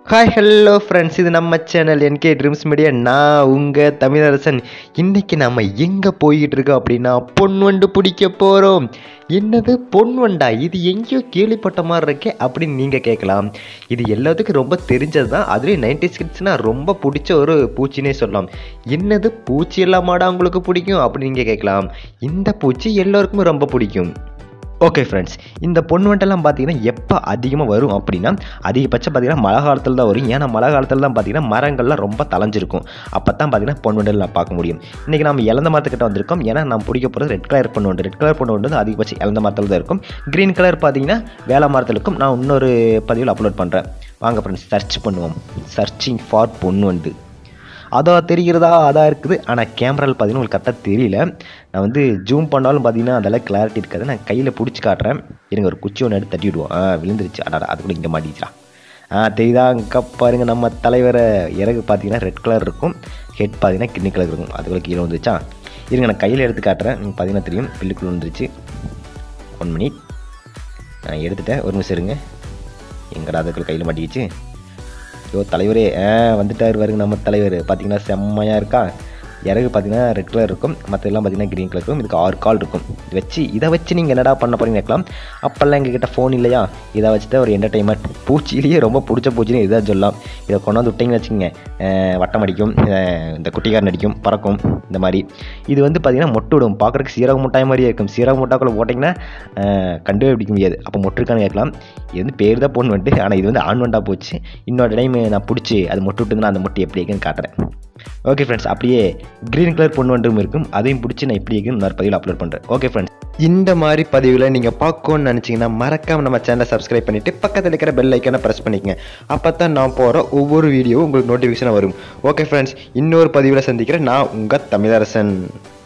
hi hello friends இது நம்ம channel என்கே dreams media நான் உங்கள் தமிழரசன் இன்னைக்கு நம்ம எங்கே போய்கிட்டு இருக்கோம் அப்படின்னா பொன் வண்டு பிடிக்க போகிறோம் என்னது பொன் வண்டா இது எங்கேயோ கேள்விப்பட்ட மாதிரி இருக்கே அப்படின்னு நீங்கள் கேட்கலாம் இது எல்லாத்துக்கும் ரொம்ப தெரிஞ்சது தான் அதுலேயும் நைன்டி கிட்ஸ்னால் ரொம்ப பிடிச்ச ஒரு பூச்சினே சொல்லலாம் என்னது பூச்சி எல்லாமாடா உங்களுக்கு பிடிக்கும் அப்படின்னு நீங்கள் கேட்கலாம் இந்த பூச்சி எல்லோருக்குமே ரொம்ப பிடிக்கும் ஓகே ஃப்ரெண்ட்ஸ் இந்த பொன்வெண்டெல்லாம் பார்த்தீங்கன்னா எப்போ அதிகமாக வரும் அப்படின்னா அதிகபட்சம் பார்த்தீங்கன்னா மழை காலத்தில் தான் வரும் ஏன்னா மழை காலத்தில் தான் பார்த்தீங்கன்னா மரங்கள்லாம் ரொம்ப தளைஞ்சிருக்கும் அப்போ தான் பார்த்தீங்கன்னா பொன்வெண்டல் நான் பார்க்க முடியும் இன்றைக்கி நம்ம இழந்த மரத்துக்கிட்ட வந்திருக்கோம் ஏன்னா நம்ம பிடிக்க போகிறது ரெட் கலர் பொன்வண்டு ரெட் கலர் பொன்வண்டு வந்து அதிகபட்சம் இழந்த மரத்தில் தான் இருக்கும் க்ரீன் கலர் பார்த்தீங்கன்னா வேலை மரத்தில் இருக்கும் நான் இன்னொரு பதிவில் அப்லோட் பண்ணுறேன் வாங்க ஃப்ரெண்ட்ஸ் சர்ச் பண்ணுவோம் சர்ச்சிங் ஃபார் பொன்வண்டு அதான் தெரிகிறதா அதான் இருக்குது ஆனால் கேமராவில் பார்த்தீங்கன்னா உங்களுக்கு கரெக்டாக தெரியல நான் வந்து ஜூம் பண்ணாலும் பார்த்தீங்கன்னா அதெல்லாம் கிளாரிட்டி இருக்காது நான் கையில் பிடிச்சி காட்டுறேன் இருங்க ஒரு குச்சி ஒன்று எடுத்து தட்டி விடுவோம் ஆ விழுந்துருச்சு அடா அது கூட இங்கே மாட்டிச்சா ஆ தெரியுதா அங்கே பாருங்க நம்ம தலைவரை இறகு பார்த்தீங்கன்னா ரெட் கலர் இருக்கும் ஹெட் பார்த்தீங்கன்னா கிட்னி கலர் இருக்கும் அதுக்குள்ள கீழே வந்துருச்சா இருங்க நான் கையில் எடுத்து காட்டுறேன் நீங்கள் பார்த்தீங்கன்னா தெரியும் பில்லுக்குள்ளே வந்துருச்சு ஒன் மினிட் நான் எடுத்துட்டேன் ஒரு நிமிஷம் இருங்க எங்கடா அதுக்குள்ள கையில் மாட்டிக்கிச்சு ஐயோ தலைவரே ஆ வந்துட்டார் வருங்க நம்ம தலைவர் பார்த்தீங்கன்னா செம்மையாக இருக்கா இறகு பார்த்தீங்கன்னா ரெட் கலர் இருக்கும் மற்றெல்லாம் பார்த்தீங்கன்னா க்ரீன் கலர் இருக்கும் இதுக்கு ஆறு கால் இருக்கும் இது வச்சு இதை வச்சு நீங்கள் என்னடா பண்ண போறீங்க கேட்கலாம் அப்போல்லாம் எங்ககிட்ட ஃபோன் இல்லையா இதை வச்சு தான் ஒரு என்டர்டைன்மெண்ட் பூச்சிலேயே ரொம்ப பிடிச்ச பூச்சின்னு இதான் சொல்லலாம் இதை கொண்டாந்து விட்டிங்கன்னு வச்சுக்கோங்க அஹ் வட்டம் அடிக்கும் அஹ் இந்த குட்டிக்காரன் அடிக்கும் பறக்கும் இந்த மாதிரி இது வந்து பார்த்தீங்கன்னா மொட்டு விடும் பார்க்குறதுக்கு சீரக முட்டாய் மாதிரியே இருக்கும் சீரக முட்டாக்குள்ளே போட்டிங்கன்னா அஹ் கண்டுவே பிடிக்க முடியாது அப்போ மொட்டு இருக்கான்னு கேட்கலாம் இது வந்து பேர் தான் பொண்ணு வந்துட்டு ஆனால் இது வந்து ஆண் வண்டா போச்சு இன்னொரு டைம் நான் பிடிச்சி அது மொட்டு விட்டுருந்தா அந்த மொட்டு எப்படி இருக்குன்னு காட்டுறேன் ஓகே ஃப்ரெண்ட்ஸ் அப்படியே க்ரீன் கலர் பொண்ணு ஒன்றும் இருக்கும் அதையும் பிடிச்சி நான் எப்படி இருக்குன்னு இன்னொரு பதிவில் அப்லோட் பண்ணுறேன் ஓகே ஃப்ரெண்ட்ஸ் இந்த மாதிரி பதிவில் நீங்கள் பார்க்கணும்னு நினச்சிங்கன்னா மறக்காம நம்ம சேனலை சப்ஸ்கிரைப் பண்ணிவிட்டு பக்கத்தில் இருக்கிற பெல் ஐக்கனை ப்ரெஸ் பண்ணிக்கங்க அப்போ தான் நான் போகிற ஒவ்வொரு வீடியோவும் உங்களுக்கு நோட்டிஃபிகேஷன் வரும் ஓகே ஃப்ரெண்ட்ஸ் இன்னொரு பதிவில் சந்திக்கிறேன் நான் உங்கள் தமிழரசன்